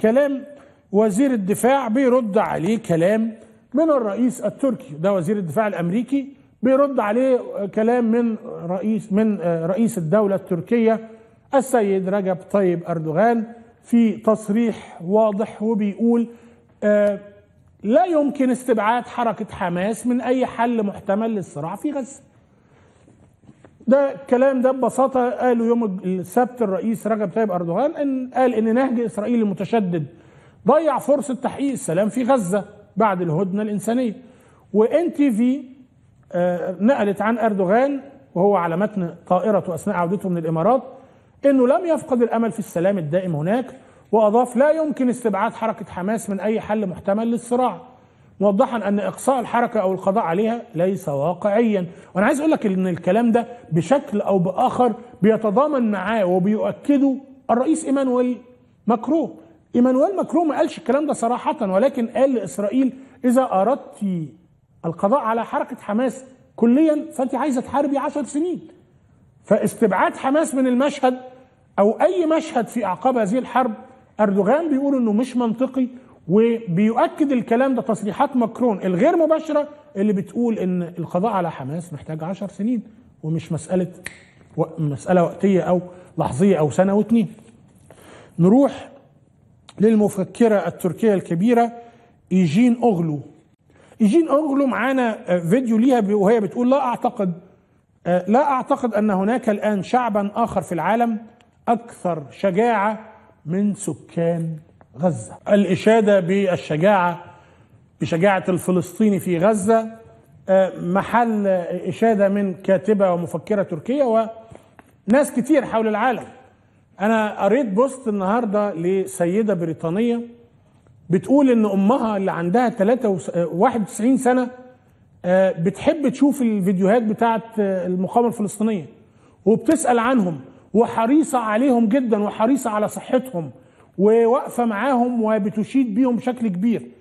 كلام وزير الدفاع بيرد عليه كلام من الرئيس التركي ده وزير الدفاع الامريكي بيرد عليه كلام من رئيس من رئيس الدوله التركيه السيد رجب طيب اردوغان في تصريح واضح وبيقول آه لا يمكن استبعاد حركه حماس من اي حل محتمل للصراع في غزه. ده الكلام ده ببساطه قاله يوم السبت الرئيس رجب طيب اردوغان ان قال ان نهج اسرائيل المتشدد ضيع فرصه تحقيق السلام في غزه بعد الهدنه الانسانيه. وان تي في آه نقلت عن اردوغان وهو على متن طائرته اثناء عودته من الامارات انه لم يفقد الامل في السلام الدائم هناك واضاف لا يمكن استبعاد حركه حماس من اي حل محتمل للصراع موضحا ان اقصاء الحركه او القضاء عليها ليس واقعيا وانا عايز اقول لك ان الكلام ده بشكل او باخر بيتضامن معاه وبيؤكده الرئيس ايمانويل ماكرون ايمانويل ماكرون ما قالش الكلام ده صراحه ولكن قال لاسرائيل اذا اردت القضاء على حركه حماس كليا فانت عايزه تحاربي عشر سنين فاستبعاد حماس من المشهد او اي مشهد في اعقاب هذه الحرب اردوغان بيقول انه مش منطقي وبيؤكد الكلام ده تصريحات ماكرون الغير مباشره اللي بتقول ان القضاء على حماس محتاج عشر سنين ومش مساله و... مساله وقتيه او لحظيه او سنه واتنين. نروح للمفكره التركيه الكبيره ايجين اوغلو. ايجين اوغلو معانا فيديو ليها وهي بتقول لا اعتقد لا اعتقد ان هناك الان شعبا اخر في العالم اكثر شجاعه من سكان غزه. الاشاده بالشجاعه بشجاعه الفلسطيني في غزه محل اشاده من كاتبه ومفكره تركيه وناس كتير حول العالم. انا قريت بوست النهارده لسيده بريطانيه بتقول ان امها اللي عندها 91 سنه بتحب تشوف الفيديوهات بتاعت المقاومه الفلسطينيه وبتسال عنهم وحريصه عليهم جدا وحريصه على صحتهم وواقفه معاهم وبتشيد بيهم بشكل كبير